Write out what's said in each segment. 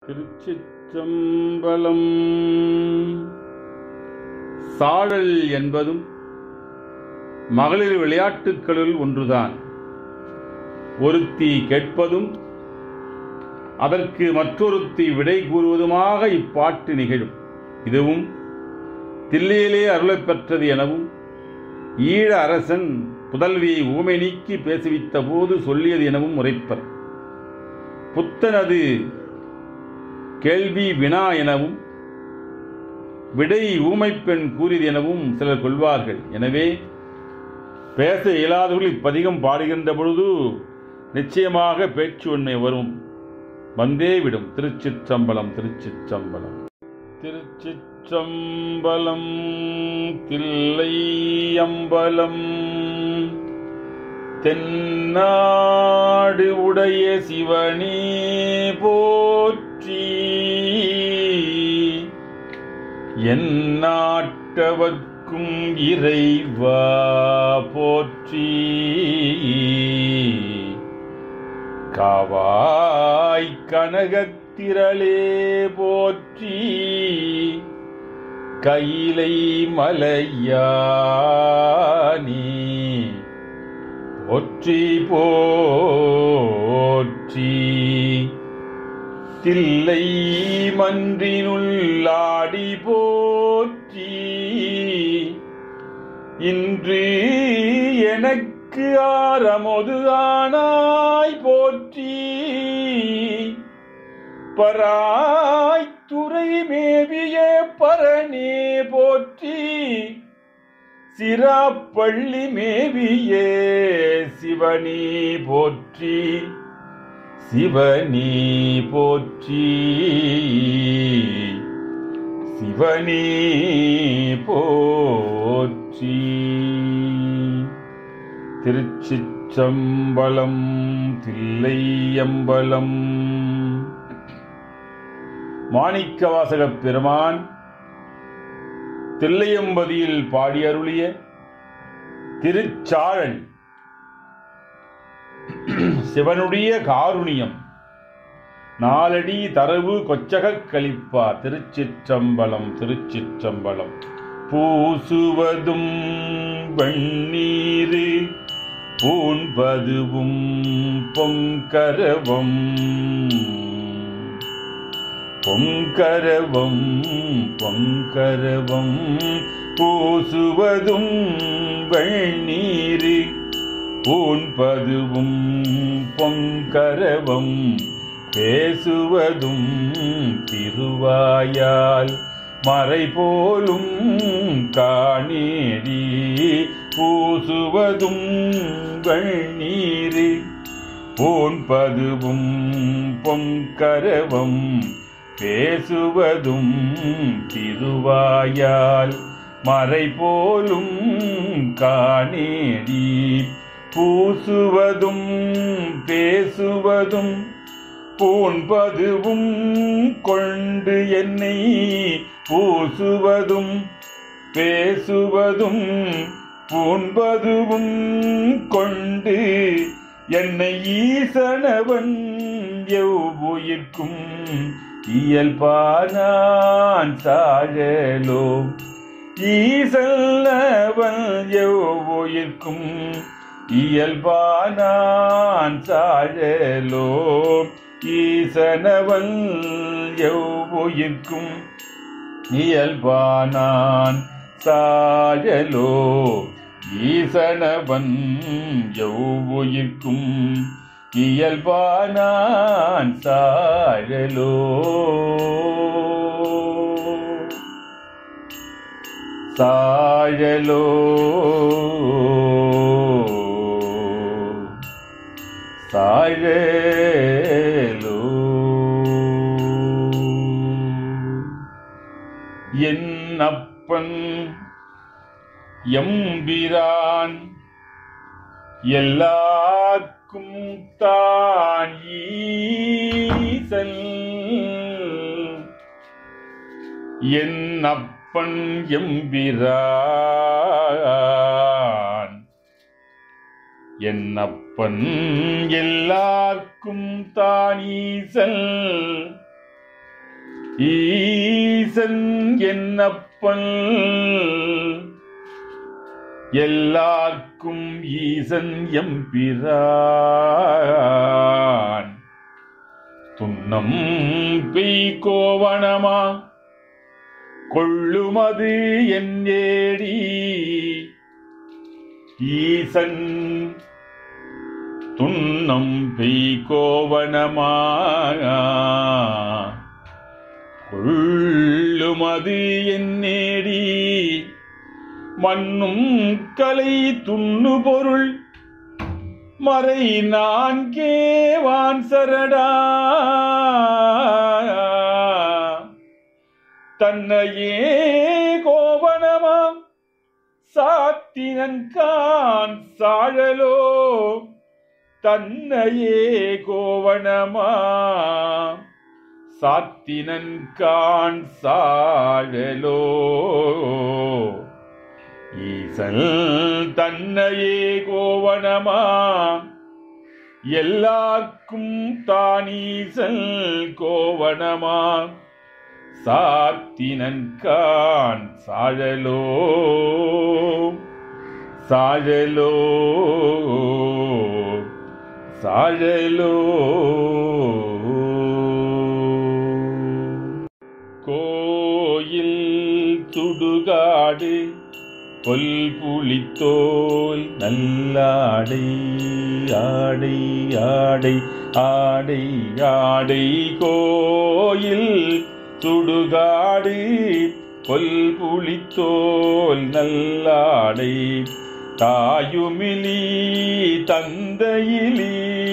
திருச்சிற்றம்பலம் சாழல் என்பதும் மகளிர் விளையாட்டுக்களுள் ஒன்றுதான் ஒருத்தி கேட்பதும் அதற்கு மற்றொருத்தி விடை கூறுவதுமாக இப்பாட்டு நிகழும் இதுவும் தில்லையிலே அருளப் பெற்றது எனவும் ஈழ அரசன் புதல்வியை ஊமை நீக்கி பேசுவித்த போது சொல்லியது எனவும் உரைப்பர் புத்தனது கேள்வி வினா எனவும் விடை ஊமைப்பெண் கூறியது எனவும் சிலர் கொள்வார்கள் எனவே பேச இயலாதவர்கள் இப்பதிகம் பாடுகின்ற பொழுது நிச்சயமாக பேச்சு உண்மை வரும் வந்தே விடும் திருச்சிற்றம்பலம் திருச்சிற்றம்பலம் திருச்சிற்றம்பலம் தில்லை அம்பலம் தென்னாடு உடைய சிவனே போற்றி என் நாட்டவர்க்கும் இறைவா போற்றி காவாய் கனகத்திரளே போற்றி கையிலை மலையானே போற்றி போற்றி தில்லை மன்றினுள்ளாடி போற்றி இன்று எனக்கு ஆரமொது ஆனாய் போற்றி பராய்த்துறை மேவிய பரணே போற்றி சிராப்பள்ளி மேவியே சிவனி போற்றி சிவனி போற்றி சிவனி போற்றி திருச்சிற்றம்பலம் தில்லையம்பலம் மாணிக்கவாசகப் பெருமான் தில்லையம்பதியில் பாடியருளிய திருச்சாழல் சிவனுடைய காருணியம் நாலடி தரவு கொச்சகக் கழிப்பா திருச்சிற்றம்பலம் திருச்சிற்றம்பலம் பூசுவதும் வெண்ணீரு பூண்பதுவும் பொங்கரவம் பொங்கரவம் பொங்கரவம் பூசுவதும் வெண்ணீரு பூண்பதுவும் பொங்கரவம் பேசுவதும் திருவாயால் மறை போலும் காணேடி பூசுவதும் வெண்ணீரு பூண்பதுவும் பொங்கரவம் பேசுவதும் திருவாயால் மறை போலும் காணேடி பூசுவதும் பேசுவதும் பூண்பதுவும் கொண்டு என்னை பூசுவதும் பேசுவதும் பூண்பதுவும் கொண்டு என்னை ஈசனவன் எவ்வுயிர்க்கும் இயல்பானான் சாழலோ ஈசல்லவன் எவ்வுயிர்க்கும் இயல்பானான் சாழலோ ஈசனவன் எவ்வுயிர்க்கும் இயல்பானான் சாழலோ ஈசனவன் எவ்வுயிர்க்கும் இயல்பானான் சாழலோ சாழலோ சாழலோ என் அப்பன் எம்பிரான் எல்லார்க்கும் தான் ஈசன் என் அப்பன் எம்பிரான் என்னப்பன் எல்லார்க்கும் தானீசல் ஈசன் என்னப்பன் எல்லார்க்கும் ஈசன் எம்பிரான் துன்னம் பெய் கோவணமா கொள்ளுமது என் ஏடி ஈசன் துன்னம் பெய் கோவணமா கொள்ளுமது என் நேடி மண்ணும் கலை துண்ணு பொருள் மறை நான்கே வான் சரடா தன்னையே கோவணமாம் சாத்தினன்கான் சாழலோ தன்னையே கோவணமாம் சாத்தினன்கான் சாழலோ ஈசல் தன்னையே கோவணமா எல்லார்க்கும் தானீசல் கோவணமா சாத்தினன்கான் சாழலோ சாழலோ சாழலோ கோயில் சுடுகாடு கொல் புலித்தோல் நல்லாடை ஆடை ஆடை ஆடை ஆடை கோயில் சுடுகாடு கொல் புலித்தோல் நல்லாடை தாயுமிலி தந்தையிலி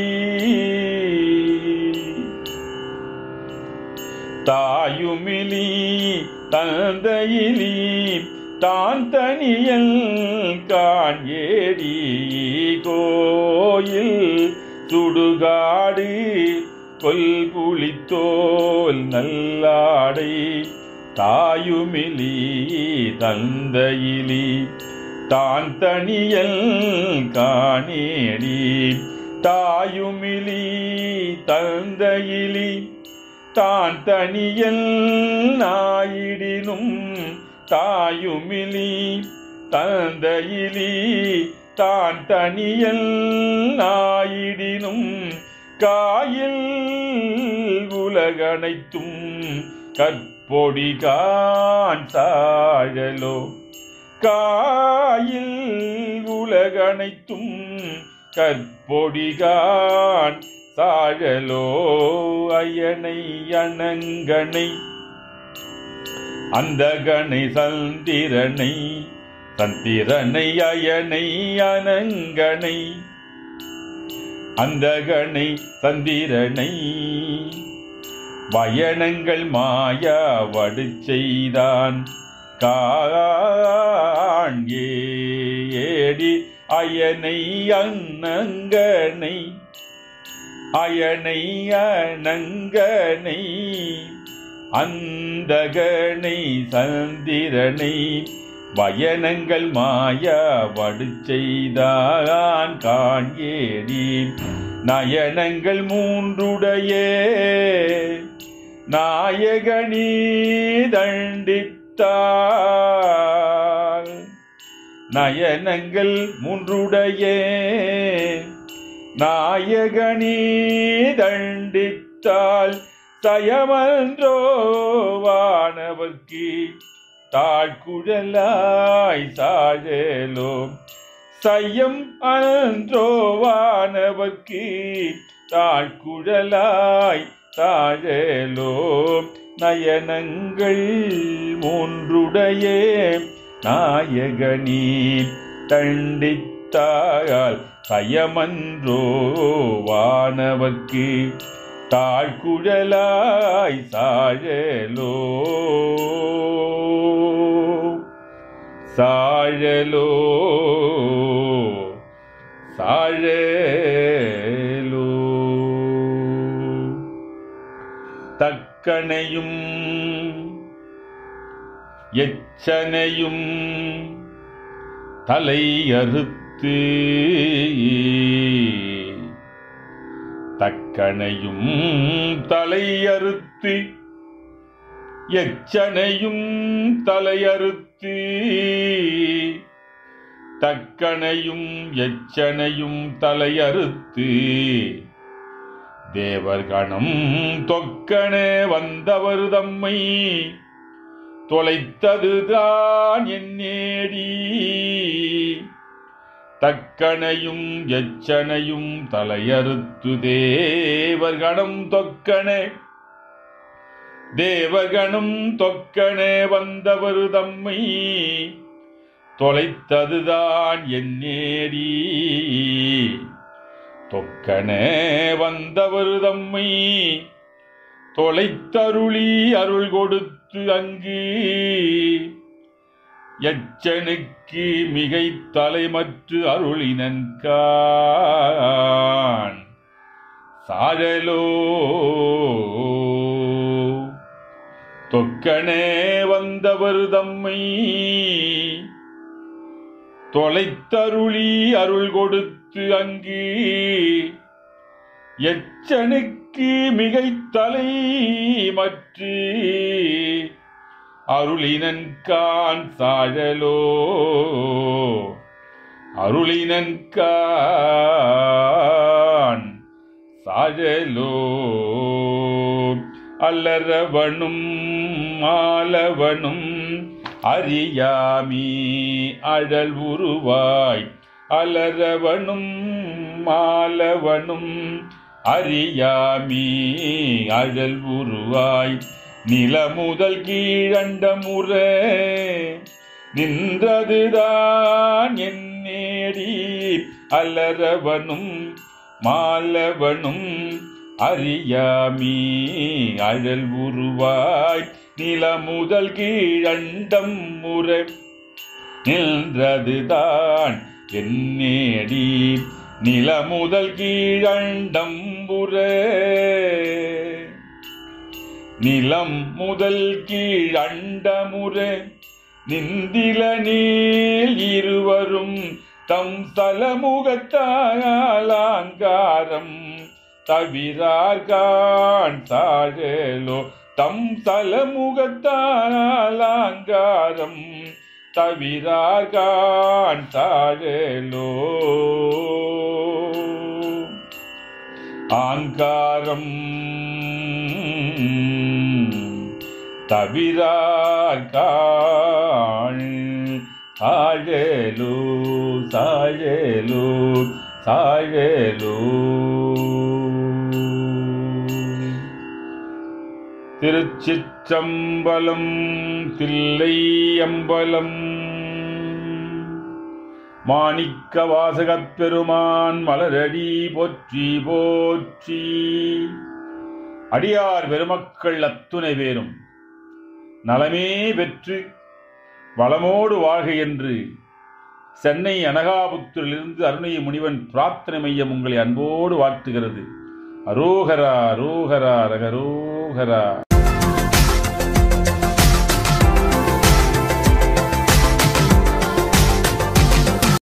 தாயுமிலி தந்தையிலி தான் தனியல் கான் ஏடி கோயில் சுடுகாடு கொல் புலித்தோல் நல்லாடை தாயுமிலி தந்தையிலி தான் தனியல் காணேடி தாயுமிலி தந்தையிலி தான் தனியல் நாயிடினும் தாயுமிலி தந்தையிலி தான் தனியல் நாயிடினும் காயில் உலகனைத்தும் கற்பொடி கான் சாழலோ காயில் உலகனைத்தும் கற்பொடிகான் சாழலோ அயனை அணங்கனை அந்தகனை சந்திரனை சந்திரனை அயனை அனங்கனை அந்தகனை சந்திரனை வயனங்கள் மாயா வடு செய்தான் காண்கேடி அயனை அன்னங்கனை அயனை அனங்கனை அந்தகனை சந்திரனை வயனங்கள் மாயா வடு செய்தான் காண்கேடி நயனங்கள் மூன்றுடைய நாயகனீ தண்டித்தார் நயனங்கள் மூன்றுடைய நாயகனீ தண்டித்தால் சயமன்றோ வானவர்க்கு தாழ்குழலாய் சாழலோ சையம் அன்றோ வானவர்க்கு தாழ்குழலாய் தாழலோ நயனங்கள் மூன்றுடைய நாயகனீ தண்டித்தாயால் சயமன்றோ வானவர்க்கு தாழ்குழலாய் சாழலோ சாழலோ சாழலோ தக்கனையும் எச்சனையும் தலையறுத்து தக்கனையும் தலையறுத்து எச்சனையும் தலையறுத்து தக்கனையும் எச்சனையும் தலையறுத்து தேவர்கணம் தொக்கனே வந்தவர் தம்மை தொலைத்ததுதான் என் நேடி தக்கனையும் எச்சனையும் தலையறுத்து தேவர்கணம் தொக்கனே தேவகணம் தொக்கனே வந்தவர் தம்மை தொலைத்ததுதான் என் நேடி தொக்கனே வந்தவர் தம்மை தொலைத்தருளி அருள் கொடுத்து அங்கு எச்சனுக்கு மிகை தலைமற்று அருளினன்கான் சாழலோ தொக்கனே வந்தவர் தம்மை தொலைத்தருளி அருள் கொடுத்து அங்கு எச்சனுக்கு மிகை தலை மற்று அருளினன்கான் சாழலோ அருளினன்கான் சாழலோ அல்லறவனும் மாலவனும் அறியாமி அழல் உருவாய் அலரவனும் மாலவனும் அறியாமி அழல் உருவாய் நிலமுதல் கீழண்ட முற நின்றதுதான் என் நேடி அலரவனும் மாலவனும் அறியாமி அழல் உருவாய் நிலமுதல் கீழண்டம் முற நின்றதுதான் என் நேடி நிலமுதல் கீழண்டம் புற நிலம் முதல் கீழண்டமுற நிந்தில நீல் இருவரும் தம் தலமுகத்தாலாங்காரம் தவிரார்கான் தாழலோ தம் தலமுகத்தாலாங்காரம் தவிரார்கான் தாழலோ ஆங்காரம் தவிரார்கான் தாழலோ தாழலோ தாழலோ திருச்சிற்றம்பலம் தில்லை அம்பலம் மாணிக்க வாசகப் பெருமான் மலரடி போற்றி போற்றி அடியார் பெருமக்கள் அத்துணை பேரும் நலமே பெற்று வளமோடு வாழ்க என்று சென்னை அனகாபுத்தூரிலிருந்து அருணய முனிவன் பிரார்த்தனை மையம் உங்களை அன்போடு வாழ்த்துகிறது அரோகரா அரோகரா ரகரோகரா